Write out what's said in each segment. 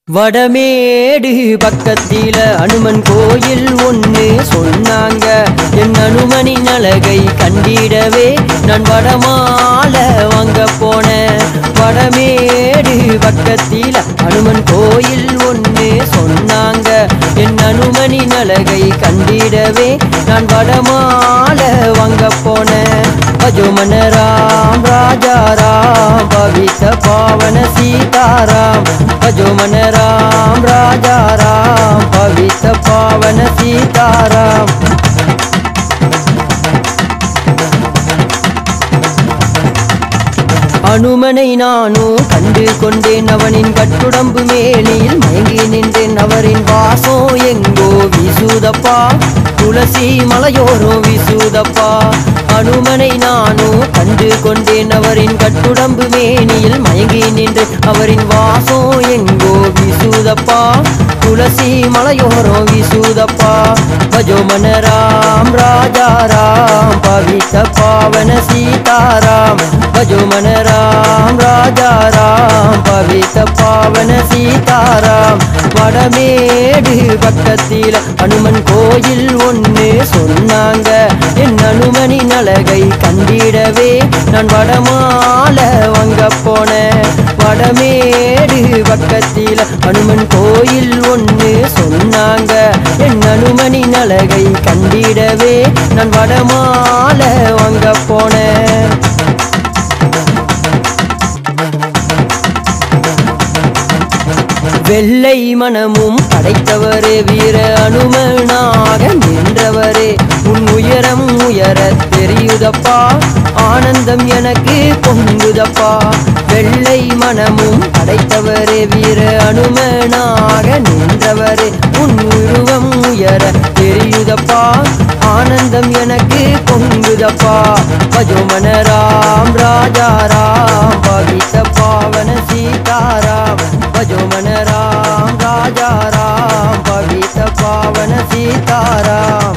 வடமேடு பக்கத்தில அனுமன் கோயில் ஒன்று சொன்னாங்க என் அனுமனின் அழகை கண்டிடவே நான் வடமால வாங்க போனேன் வடமேடு பக்கத்தில அனுமன் கோயில் ஒன்று சொன்னாங்க என் அனுமனின் அழகை கண்டிடவே நான் வடமால வாங்க போனேன் பஜுமன ராம் ராஜா ராம் பவித்த பாவன சீதாராம் பஜுமன ராம் ராஜா ராம் பவித்த பாவன சீதாராம் அனுமனை நானும் கண்டு கொண்டேன் அவனின் கட்டுடம்பு மேலில் மயங்கி நின்றேன் அவரின் வாசம் எங்கோ வீசுதப்பா துளசி மலையோரோ வீசுதப்பா அனுமனை நானும் கண்டு கொண்டேன் அவரின் கட்டுடம்பு மேனியில் மயங்கி நின்று அவரின் வாசம் எங்கோ வீசுதப்பா துளசி மலையோரோ வீசுதப்பா பஜோமன ராம் ராஜா ராம் பவித்த பாவன சீதாராம் பஜோமன ராம் ராஜா ராம் பவித்த பாவன சீதாராம் வடமேடு பக்கத்தில் அனுமன் கோயில் ஒன்று சொன்னாங்க என் அனுமனின் அழகை கண்டிடவே நான் வடமால வாங்க போனேன் வடமேடு பக்கத்தில் அனுமன் கோயில் ஒன்று சொன்னாங்க என் அனுமனின் அழகை கண்டிடவே நான் வடமால வாங்க போனேன் வெள்ளை மனமும் படைத்தவரே வீர அனுமனாக நின்றவரே உன் உயரம் உயர தெரியுதப்பா ஆனந்தம் எனக்கு பொங்குதப்பா வெள்ளை மனமும் படைத்தவரே வீர அனுமனாக நின்றவரே உன் உருவம் உயர தெரியுதப்பா ஆனந்தம் எனக்கு பொங்குதப்பா பஜோமன ராம் ராஜா ராம் பவித்த பாவன சீதாராம் பஜோமன ராம் ராஜா ராம் பவித்த பாவன சீதாராம்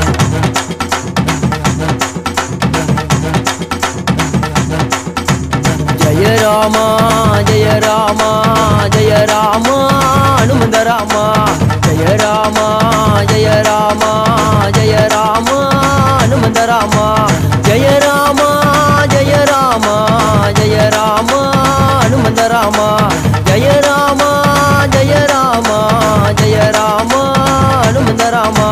ஜய ராமா ஜய ராமா ஜய ராமா அனுமந்த ராமா ஜய ராமா ஜய ராமா ஜய ராமா அனுமந்த ராமா ஜய ராமா ஜய ராமா ஜய ராமா அனுமந்த ராமா ஜய ராமா ஜய ராமா ஜய ராமா அனுமந்த ராமா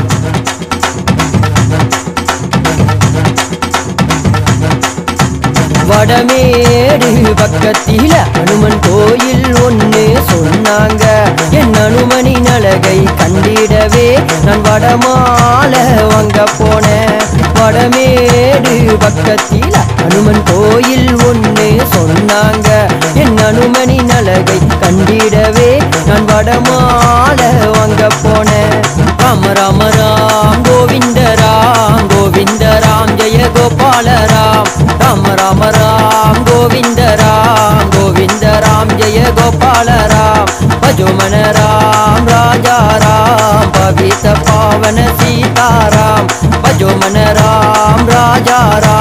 வடமேடு பக்கத்தில அனுமன் கோயில் ஒன்று சொன்னாங்க என் அனுமனின் அழகை கண்டிடவே நான் வடமால வாங்க போனேன் வடமேடு பக்கத்தில அனுமன் கோயில் ஒன்று சொன்னாங்க என் அனுமனின் அழகை கண்டிடவே நான் வடமால வாங்க போனேன் ராம ராம ராம் கோவிந்த ராம் கோவிந்த ராம் ஜெய கோபால ராம் ராம ராம ராம் கோவிந்த ராம் கோவிந்த ராம் ஜெய கோபால ராம் பஜுமன ராம் ராஜா ராம் பவித்த பாவன சீதாராம் பஜுமன ராம் ராஜா ராம்